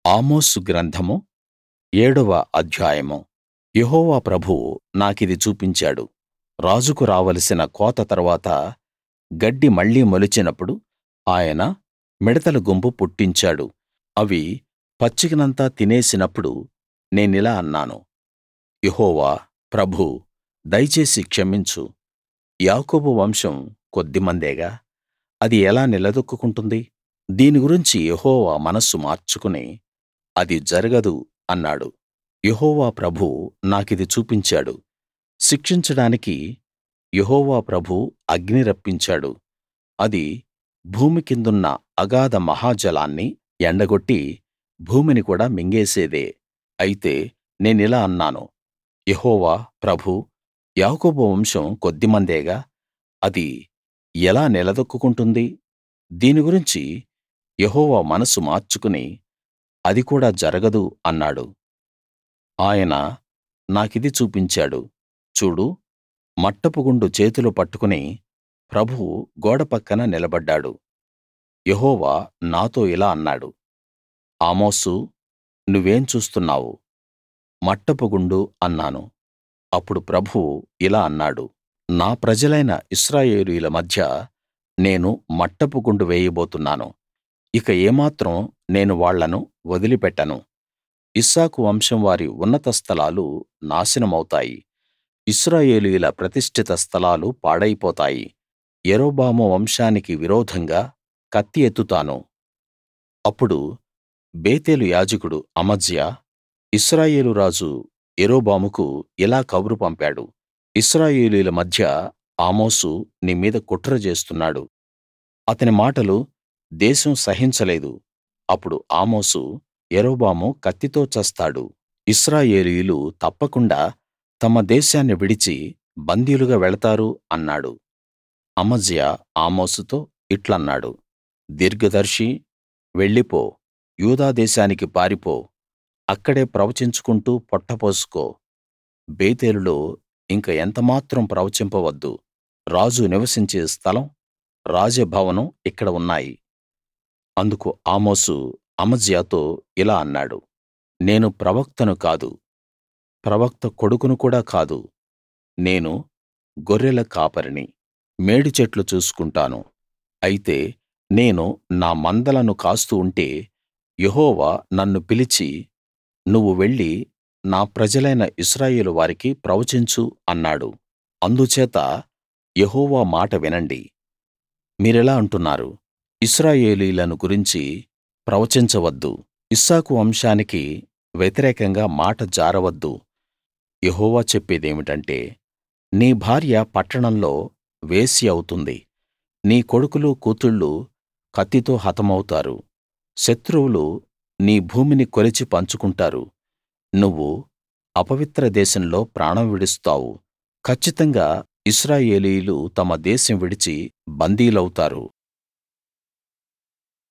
ఆమోసు గ్రంథము ఏడవ అధ్యాయము యెహోవా ప్రభువు నాకిది చూపించాడు రాజుకు రావలసిన కోత తరువాత గడ్డి మళ్ళీ మొలిచినప్పుడు ఆయన మిడతల గుంపు పుట్టించాడు అవి పచ్చికనంతా తినేసినప్పుడు నేనిలా అన్నాను యెహోవా ప్రభూ దయచేసి క్షమించు యాకోబు వంశం కొద్దిమందేగా అది ఎలా నిలదొక్కుకుంటుంది దీని గురించి యెహోవా మనస్సు మార్చుకుని అది జరగదు అన్నాడు యెహోవా ప్రభువు నాకిది చూపించాడు శిక్షించడానికి యెహోవా ప్రభువు అగ్ని రప్పించాడు అది భూమి కిందున్న అగాధ మహాజలాన్ని ఎండగొట్టి భూమిని కూడా మింగేసేదే అయితే నేనిలా అన్నాను యెహోవా ప్రభూ యాకోబు వంశం కొద్దిమందేగా అది ఎలా నిలదొక్కుకుంటుంది దీని గురించి యెహోవా మనస్సు మార్చుకుని అది కూడా జరగదు అన్నాడు ఆయన నాకిది చూపించాడు చూడు మట్టపుగుండు చేతిలో పట్టుకుని ప్రభువు గోడ పక్కన నిలబడ్డాడు యెహోవా నాతో ఇలా అన్నాడు ఆమోసూ నువ్వేం చూస్తున్నావు మట్టపుగుండు అన్నాను అప్పుడు ప్రభువు ఇలా అన్నాడు నా ప్రజలైన ఇశ్రాయేలీయుల మధ్య నేను మట్టపుగుండు వేయబోతున్నాను ఇక ఏమాత్రం నేను వాళ్ళను వదిలిపెట్టను ఇస్సాకు వంశం వారి ఉన్నత స్థలాలు నాశనమౌతాయి ఇశ్రాయేలీయుల ప్రతిష్ఠిత స్థలాలు పాడైపోతాయి యరొబాము వంశానికి విరోధంగా కత్తి ఎత్తుతాను అప్పుడు బేతేలు యాజకుడు అమజ్యా ఇశ్రాయేలు రాజు యరొబాముకు ఇలా కబురు పంపాడు ఇశ్రాయేలీయుల మధ్య ఆమోసు నీ మీద కుట్ర చేస్తున్నాడు అతని మాటలు దేశం సహించలేదు అప్పుడు ఆమోసు యరొబాము కత్తితో చస్తాడు ఇశ్రాయేలీయులు తప్పకుండా తమ దేశాన్ని విడిచి బందీలుగా వెళతారు అన్నాడు అమజ్యా ఆమోసుతో ఇట్లన్నాడు దీర్ఘదర్శీ వెళ్ళిపో యూదా దేశానికి పారిపో అక్కడే ప్రవచించుకుంటూ పొట్టపోసుకో బేతేలులో ఇంక ఎంతమాత్రం ప్రవచింపవద్దు రాజు నివసించే స్థలం రాజభవనం ఇక్కడ ఉన్నాయి అందుకు ఆమోసు అమజ్యాతో ఇలా అన్నాడు నేను ప్రవక్తను కాదు ప్రవక్త కొడుకును కూడా కాదు నేను గొర్రెల కాపరిని మేడి చెట్లు చూసుకుంటాను అయితే నేను నా మందలను కాస్తూ ఉంటే యెహోవా నన్ను పిలిచి నువ్వు వెళ్లి నా ప్రజలైన ఇశ్రాయేలు వారికి ప్రవచించు అన్నాడు అందుచేత యెహోవా మాట వినండి మీరిలా అంటున్నారు ఇశ్రాయేలీయులను గురించి ప్రవచించవద్దు ఇస్సాకు వంశానికి వ్యతిరేకంగా మాట జారవద్దు యెహోవా చెప్పేదేమిటంటే నీ భార్య పట్టణంలో వేశ్య అవుతుంది నీ కొడుకులు కూతుళ్ళు కత్తితో హతమౌతారు శత్రువులు నీ భూమిని కొలిచి పంచుకుంటారు నువ్వు అపవిత్ర దేశంలో ప్రాణం విడుస్తావు కచ్చితంగా ఇశ్రాయేలీయులు తమ దేశం విడిచి బందీలౌతారు